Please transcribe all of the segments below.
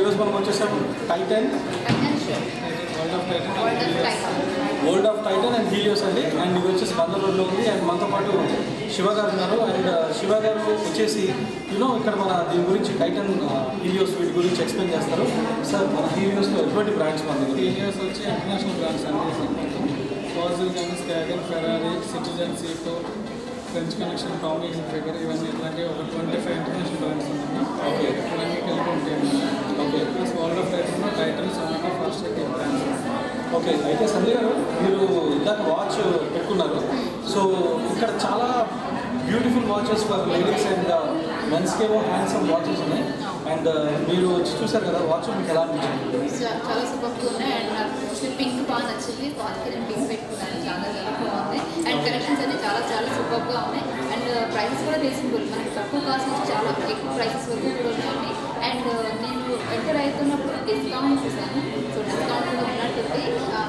ఈరోజు మనం వచ్చేసాం Titan world of Titan world of Titan and Helios అండి అండ్ ఇది వచ్చేసి బందర్ రోడ్లో ఉంది అండ్ మనతో పాటు శివ గారు ఉన్నారు అండ్ శివ గారు వచ్చేసి యూనో ఇక్కడ మన దీని గురించి టైటన్ హీలియోస్ వీటి గురించి ఎక్స్ప్లెయిన్ చేస్తారు సార్ మన హీలియోస్లో ఎటువంటి బ్రాండ్స్ మన దగ్గర టీవీఎస్ వచ్చి ఇంటర్నేషనల్ బ్రాండ్స్ అండి ఫాజిల్ కానీ Skagen Ferrari Citizen Seiko French Connection Tommy Hilfiger ఇవన్నీ ఇట్లాంటి ఒక ట్వంటీ ఫైవ్ ఇంటర్నేషనల్ బ్రాండ్స్ ఉన్నాయి ఓకే ఇవన్నీ కలిపి ఉంటాయి okay plus world of Titan Titan Sonata fast brands okay అయితే సంజయ్ గారు మీరు ఇందాక వాచ్ పెట్టుకున్నారు సో ఇక్కడ చాలా beautiful watches for ladies and మెన్స్కి ఏమో హ్యాండ్సమ్ వాచెస్ ఉన్నాయి అండ్ మీరు వచ్చి చూసారు కదా వాచ్ మీకు ఎలా అనిపించింది చా- చాలా సూపర్గా ఉన్నాయి అండ్ నాకు మోస్ట్లీ పింక్ బాగా నచ్చింది వాటికి నేను పింక్ పెట్టుకున్నాను చాలా చాలా బాగుంది అండ్ కలెక్షన్స్ అన్ని చాలా చాలా సూపర్గా ఉన్నాయి అండ్ ప్రైసెస్ కూడా రీజనబుల్ మనకి తక్కువ కాస్ట్ నుంచి చాలా ఎక్కువ ప్రైసెస్ వరకు కూడా ఉన్నాయండి అండ్ నేను ఎంటర్ అవుతున్నప్పుడు డిస్కౌంట్ చూసాను సో డిస్కౌంట్ కూడా ఉన్నట్టుంది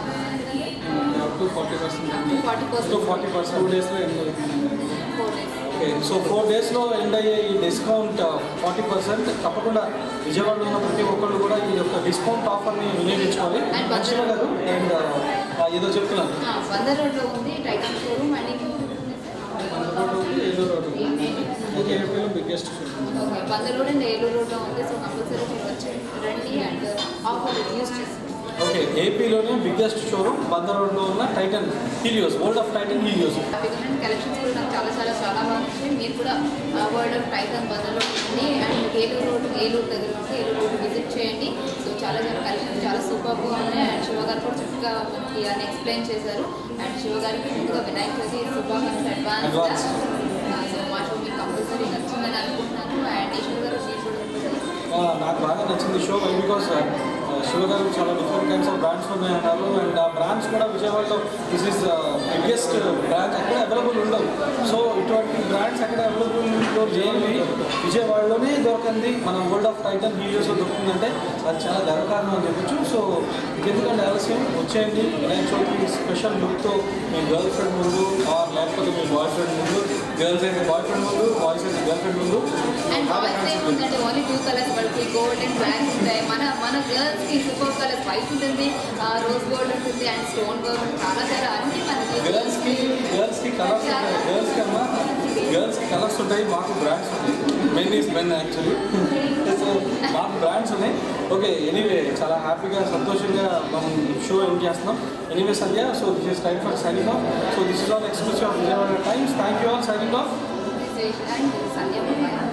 up to forty percent forty so percent forty two percent డేస్లో ఎండ్ అవుతుంది four days okay so four డేస్లో ఎండ్ అయ్యే ఈ డిస్కౌంట్ ఫార్టీ పర్సెంట్ తప్పకుండా విజయవాడలో ఉన్న ప్రతి ఒక్కళ్ళు కూడా ఈ యొక్క డిస్కౌంట్ ఆఫర్ని వినియోగించుకోవాలి And అండ్ శివ గారు అండ్ ఏదో చెప్తున్నాను వంద రోడ్లో ఉంది టైటన్ షోరూమ్ అండ్ ఇంకా రోడ్ ఉంది ఏలూరు రోడ్ ఉంది ఓకే ఏపీలో బిగ్గెస్ట్ ఓకే వంద రోడ్ అండ్ ఏలూరు రోడ్లో ఉంది సో కంపల్సరీ మీరు వచ్చి రండి అండ్ ఆఫర్ యూస్ చేసి ఓకే ఏపీలోనే బిగ్గెస్ట్ షోరూమ్ బందర్ రోడ్లో ఉన్న Titan Helios world of Titan Helios హ్యాపీగా కలెక్షన్స్ కూడా నాకు చాలా చాలా చాలా బాగా నచ్చాయి మీరు కూడా వరల్డ్ ఆఫ్ టైటన్ బదులు ఉంది అండ్ ఏలూరు రోడ్ ఏలూరు దగ్గర ఉంది ఏలూరు రోడ్ విజిట్ చేయండి సో చాలా చాలా కలెక్షన్స్ చాలా సూపర్గా ఉన్నాయి అండ్ శివ గారు కూడా చక్కగా మనకి అన్ని ఎక్స్ప్లెయిన్ చేశారు అండ్ శివ గారికి ముందుగా వినాయక చవితి శుభాకాంక్షలు అడ్వాన్స్ Advance. సో మా షో మీకు కంపల్సరీ నచ్చిందని అనుకుంటున్నాను అండ్ ఈశ్వర్ గారు మీరు కూడా ఉంటుంది ఆ, నాకు బాగా నచ్చింది show why because Shiva garu చాలా డిఫరెంట్ కైండ్స్ ఆఫ్ బ్రాండ్స్ ఉన్నాయన్నారు అండ్ ఆ బ్రాండ్స్ కూడా విజయవాడలో దిస్ ఇస్ బిగ్గెస్ట్ బ్రాంచ్ ఎక్కడ అవైలబుల్ ఉండవు సో ఇటువంటి బ్రాండ్స్ ఎక్కడ అవైలబుల్ చేయండి విజయవాడలోనే దొరకంది మనం వరల్డ్ ఆఫ్ టైటన్ హీరోస్ దొరుకుతుందంటే అది చాలా గర్వకారణం అని చెప్పొచ్చు సో ఎందుకంటే ఆలస్యం వచ్చేయండి వినాయక చవితి స్పెషల్ లుక్తో మీ గర్ల్ ఫ్రెండ్ ముందు ఆర్ లేకపోతే మీ బాయ్ ఫ్రెండ్ ముందు గర్ల్స్ అయితే బాయ్ ఫ్రెండ్ ముందు బాయ్స్ అయితే గర్ల్ ఫ్రెండ్ ముందు అండ్ బాయ్స్ ఏముందంటే ఓన్లీ టూ కలర్స్ వాళ్ళకి గోల్డ్ అండ్ బ్లాక్ ఉంటాయి మన మన గర్ల్స్ కి సూపర్ కలర్స్ వైట్ ఉంటుంది రోజ్ గోల్డ్ ఉంటుంది అండ్ స్టోన్ గోల్డ్ ఉంటుంది చాలా చాలా అన్ని మనకి గర్ల్స్ కి గర్ల్స్ కి కలర్స్ ఉంటాయి గర్ల్స్ కన్నా గర్ల్స్ కి కలర్స్ ఉంటాయి మాకు బ్రాండ్స్ ఉన్నాయి men is men actually so మాకు బ్రాండ్స్ ఉన్నాయి ఓకే ఎనీవే చాలా హ్యాపీగా సంతోషంగా మనం షో ఎండ్ చేస్తున్నాం anyway Sandhya so this is time for signing off so this is all exclusive of Vijayawada Times thank you all signing off and Sandhya